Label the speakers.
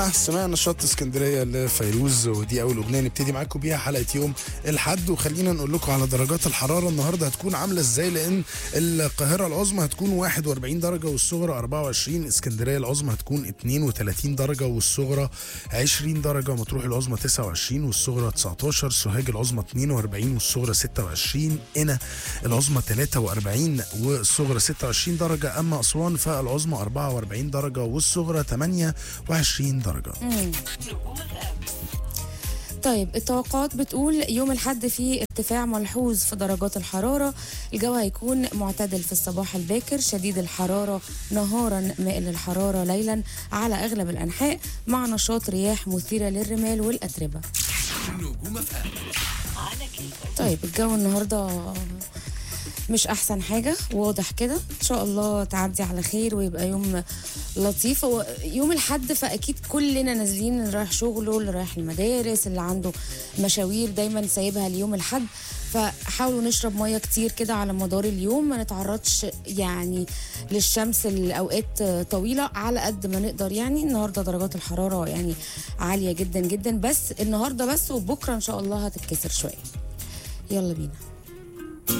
Speaker 1: سمعنا شط اسكندريه لفيروز ودي اول اغنيه نبتدي معاكم بيها حلقه يوم الحد وخلينا نقول لكم على درجات الحراره النهارده هتكون عامله ازاي لان القاهره العظمى هتكون 41 درجه والصغرى 24 اسكندريه العظمى هتكون 32 درجه والصغرى 20 درجه مطروح العظمى 29 والصغرى 19 سوهاج العظمى 42 والصغرى 26 قنا العظمى 43 والصغرى 26 درجه اما اسوان فالعظمى 44 درجه والصغرى 28 درجه
Speaker 2: طيب التوقعات بتقول يوم الحد فيه ارتفاع ملحوظ في درجات الحرارة الجو هيكون معتدل في الصباح الباكر شديد الحرارة نهارا مائل الحرارة ليلا على أغلب الأنحاء مع نشاط رياح مثيرة للرمال والأتربة طيب الجو النهارده مش احسن حاجه واضح كده ان شاء الله تعدي على خير ويبقى يوم لطيف هو يوم الحد فاكيد كلنا نازلين اللي رايح شغله اللي رايح المدارس اللي عنده مشاوير دايما سايبها ليوم الحد فحاولوا نشرب ميه كتير كده على مدار اليوم ما نتعرضش يعني للشمس الاوقات طويله على قد ما نقدر يعني النهارده درجات الحراره يعني عاليه جدا جدا بس النهارده بس وبكره ان شاء الله هتتكسر شويه يلا بينا